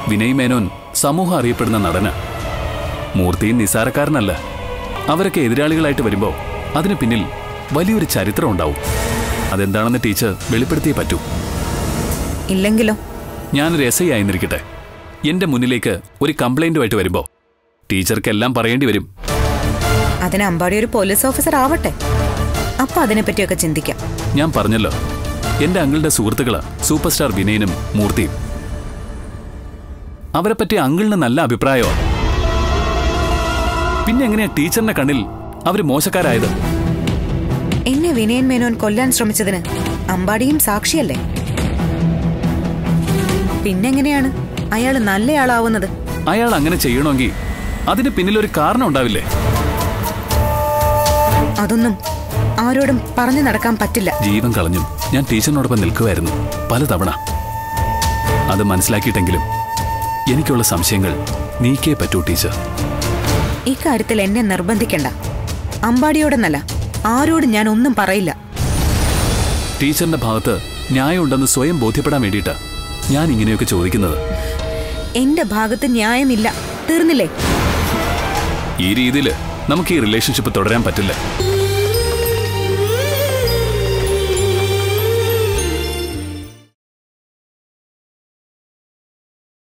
വിനയ് മേനോൻ സമൂഹം അറിയപ്പെടുന്ന നടന മൂർത്തിയും നിസാരക്കാരനല്ല അവരൊക്കെ എതിരാളികളായിട്ട് വരുമ്പോ അതിന് പിന്നിൽ വലിയൊരു ചരിത്രം ഉണ്ടാവും അതെന്താണെന്ന് ടീച്ചർ വെളിപ്പെടുത്തിയേ പറ്റൂ ഇല്ലെങ്കിലോ ഞാനൊരു എസ് ഐ ആയിരുന്നിരിക്കട്ടെ എന്റെ മുന്നിലേക്ക് ഒരു കംപ്ലൈന്റുമായിട്ട് വരുമ്പോ ടീച്ചർക്കെല്ലാം പറയേണ്ടി വരും അതിന് അമ്പാടി ഒരു പോലീസ് ഓഫീസർ ആവട്ടെ അപ്പൊ അതിനെപ്പറ്റിയൊക്കെ ചിന്തിക്കാം ഞാൻ പറഞ്ഞല്ലോ എന്റെ അങ്കിളുടെ സുഹൃത്തുക്കളാ സൂപ്പർ സ്റ്റാർ വിനയനും മൂർത്തിയും അവരെ പറ്റി അങ്കിളിന് നല്ല അഭിപ്രായമാണ് പിന്നെ എങ്ങനെയാ ടീച്ചറിന്റെ കണ്ണിൽ അവര് മോശക്കാരായത് എന്നെ വിനയൻ മേനോൻ കൊല്ലാൻ ശ്രമിച്ചതിന് അമ്പാടിയും സാക്ഷിയല്ലേ പിന്നെങ്ങനെയാണ് അയാൾ നല്ലയാളാവുന്നത് അയാൾ അങ്ങനെ ചെയ്യണമെങ്കിൽ അതിന് പിന്നിലൊരു കാരണം ഉണ്ടാവില്ലേ അതൊന്നും ആരോടും പറഞ്ഞു നടക്കാൻ പറ്റില്ല ജീവൻ കളഞ്ഞു ഞാൻ ടീച്ചറിനോടൊപ്പം നിൽക്കുമായിരുന്നു പലതവണ അത് മനസ്സിലാക്കിയിട്ടെങ്കിലും എനിക്കുള്ള സംശയങ്ങൾ നീക്കേ പറ്റൂ ടീച്ചർ ഇക്കാര്യത്തിൽ എന്നെ നിർബന്ധിക്കണ്ട അമ്പാടിയോടെന്നല്ല ആരോടും ഞാൻ ഒന്നും പറയില്ല ടീച്ചറിന്റെ ഭാഗത്ത് ന്യായമുണ്ടെന്ന് സ്വയം ബോധ്യപ്പെടാൻ വേണ്ടിയിട്ടാ ഞാൻ ഇങ്ങനെയൊക്കെ ചോദിക്കുന്നത് എന്റെ ഭാഗത്ത് ന്യായമില്ല തീർന്നില്ലേ ഈ രീതിയിൽ നമുക്ക് ഈ റിലേഷൻഷിപ്പ് തുടരാൻ പറ്റില്ല